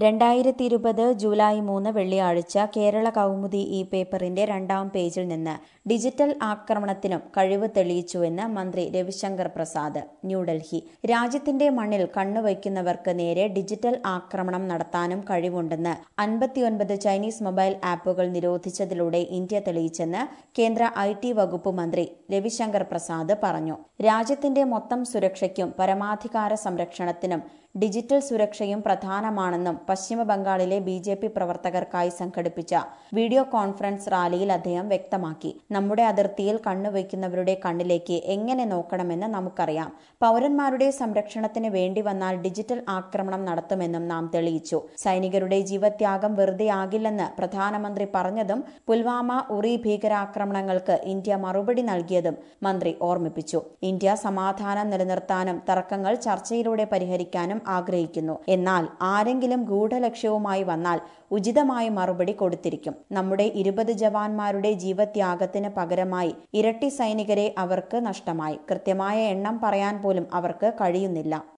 രണ്ടായിരത്തി ഇരുപത് ജൂലൈ മൂന്ന് വെള്ളിയാഴ്ച കേരള കൗമുദി ഈ പേപ്പറിന്റെ രണ്ടാം പേജിൽ നിന്ന് ഡിജിറ്റൽ ആക്രമണത്തിനും കഴിവ് തെളിയിച്ചുവെന്ന് മന്ത്രി രവിശങ്കർ പ്രസാദ് ന്യൂഡൽഹി രാജ്യത്തിന്റെ മണ്ണിൽ കണ്ണുവയ്ക്കുന്നവർക്ക് നേരെ ഡിജിറ്റൽ ആക്രമണം നടത്താനും കഴിവുണ്ടെന്ന് അൻപത്തിയൊൻപത് ചൈനീസ് മൊബൈൽ ആപ്പുകൾ നിരോധിച്ചതിലൂടെ ഇന്ത്യ തെളിയിച്ചെന്ന് കേന്ദ്ര ഐ ടി വകുപ്പ് മന്ത്രി രവിശങ്കർ പ്രസാദ് പറഞ്ഞു രാജ്യത്തിന്റെ മൊത്തം സുരക്ഷയ്ക്കും പരമാധികാര സംരക്ഷണത്തിനും ഡിജിറ്റൽ സുരക്ഷയും പ്രധാനമാണെന്നും പശ്ചിമ ബംഗാളിലെ ബി ജെ പി പ്രവർത്തകർക്കായി സംഘടിപ്പിച്ച വീഡിയോ കോൺഫറൻസ് റാലിയിൽ അദ്ദേഹം വ്യക്തമാക്കി നമ്മുടെ അതിർത്തിയിൽ കണ്ണുവയ്ക്കുന്നവരുടെ കണ്ണിലേക്ക് എങ്ങനെ നോക്കണമെന്ന് നമുക്കറിയാം പൗരന്മാരുടെ സംരക്ഷണത്തിന് വേണ്ടി വന്നാൽ ഡിജിറ്റൽ ആക്രമണം നടത്തുമെന്നും നാം തെളിയിച്ചു സൈനികരുടെ ജീവത്യാഗം വെറുതെയാകില്ലെന്ന് പ്രധാനമന്ത്രി പറഞ്ഞതും പുൽവാമ ഉറി ഭീകരാക്രമണങ്ങൾക്ക് ഇന്ത്യ മറുപടി നൽകിയതും മന്ത്രി ഓർമ്മിപ്പിച്ചു ഇന്ത്യ സമാധാനം നിലനിർത്താനും തർക്കങ്ങൾ ചർച്ചയിലൂടെ പരിഹരിക്കാനും ആഗ്രഹിക്കുന്നു എന്നാൽ ആരെങ്കിലും ഗൂഢലക്ഷ്യവുമായി വന്നാൽ ഉചിതമായ മറുപടി കൊടുത്തിരിക്കും നമ്മുടെ ഇരുപത് ജവാന്മാരുടെ ജീവത്യാഗത്തിന് പകരമായി ഇരട്ടി സൈനികരെ അവർക്ക് നഷ്ടമായി കൃത്യമായ എണ്ണം പറയാൻ പോലും അവർക്ക് കഴിയുന്നില്ല